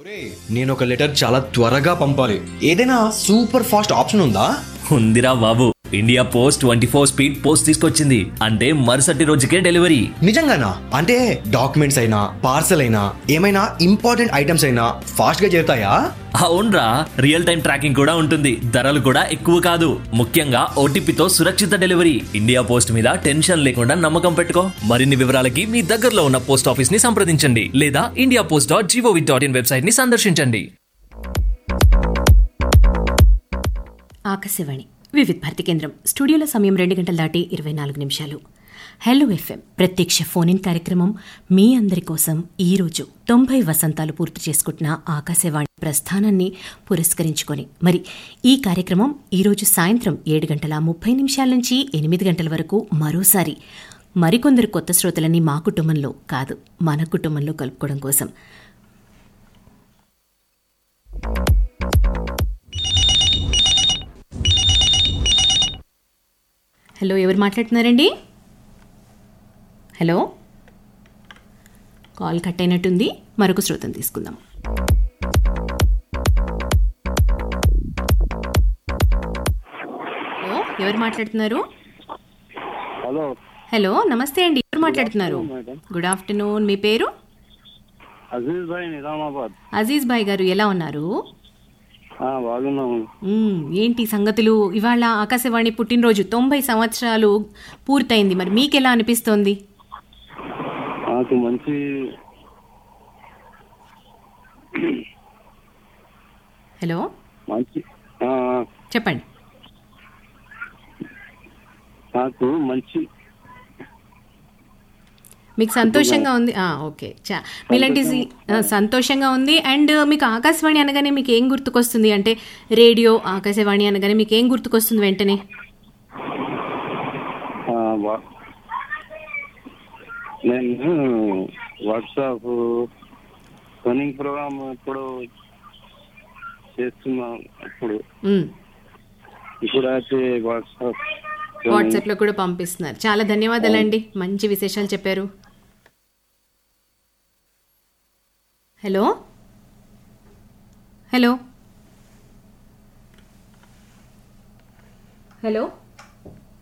నేను ఒక లెటర్ చాలా త్వరగా పంపాలి ఏదైనా సూపర్ ఫాస్ట్ ఆప్షన్ ఉందా ఉందిరా బాబు India post twenty four speed post తీసుకొచ్చింది అంటే మరుసటి రోజుకే డెలివరీ నిజంగానా అంటే డాక్యుమెంట్స్ అయినా పార్సల్ అయినా ఏమైనా ఇంపార్టెంట్ ఐటమ్స్ అయినా ఫాస్ట్ గా చేరుతాయా అవునరా రియల్ టైం ట్రాకింగ్ కూడా ఉంటుంది ధరలు కూడా ఎక్కువ కాదు ముఖ్యంగా ఓటీపీతో సురక్షిత డెలివరీ ఇండియా పోస్ట్ మీద టెన్షన్ లేకుండా నమ్మకం పెట్టుకో మరిన్ని వివరాలకి మీ దగ్గరలో ఉన్న పోస్ట్ ఆఫీస్ ని సంప్రదించండి లేదా India post dot G O V dot in website ని సందర్శించండి ఆకాశవాణి వివిధ భారతి కేంద్రం స్టూడియోలో సమయం రెండు గంటల దాటి ఇరవై నాలుగు నిమిషాలు హలో ఎఫ్ఎం ప్రత్యక్ష ఫోన్ ఇన్ కార్యక్రమం మీ అందరి కోసం ఈ రోజు తొంభై వసంతాలు పూర్తి చేసుకుంటున్న ఆకాశవాణి ప్రస్థానాన్ని పురస్కరించుకొని మరి ఈ కార్యక్రమం ఈరోజు సాయంత్రం ఏడు గంటల ముప్పై నిమిషాల నుంచి ఎనిమిది గంటల వరకు మరోసారి మరికొందరు కొత్త శ్రోతలని మా కుటుంబంలో కాదు మన కుటుంబంలో కలుపుకోవడం కోసం హలో ఎవరు మాట్లాడుతున్నారండి హలో కాల్ కట్ అయినట్టుంది మరొక శ్రోతం తీసుకుందాం హలో ఎవరు మాట్లాడుతున్నారు హలో హలో నమస్తే అండి ఎవరు మాట్లాడుతున్నారు గుడ్ ఆఫ్టర్నూన్ మీ పేరు అజీజ్ భాయ్ నిజామాబాద్ అజీజ్ భాయ్ గారు ఎలా ఉన్నారు ఆ, బాగున్నాము మ్మ్, ఏంటి సంగతులు ఇవాళ ఆకాశవాణి పుట్టినరోజు తొంభై సంవత్సరాలు పూర్తయింది మరి మీకెలా అనిపిస్తోంది నాకు మంచి హలో మంచి ఆ, చెప్పండి నాకు మంచి మీకు సంతోషంగా ఉంది ఆ, ఓకే చా మీలాంటి సి- ఆ, సంతోషంగా ఉంది అండ్ మీకు ఆకాశవాణి అనగానే మీకు ఏం గుర్తుకొస్తుంది అంటే రేడియో ఆకాశవాణి అనగానే మీకు ఏం గుర్తుకొస్తుంది వెంటనే ఆ, వా- నేను వాట్సాప్ రన్నింగ్ ప్రోగ్రామ్ ఇప్పుడు చేస్తున్నాను ఇప్పుడు మ్మ్. ఇప్పుడు అయితే వాట్సాప్ వాట్సాప్లో కూడా పంపిస్తున్నారు చాలా ధన్యవాదాలండి మంచి విశేషాలు చెప్పారు హలో హలో హలో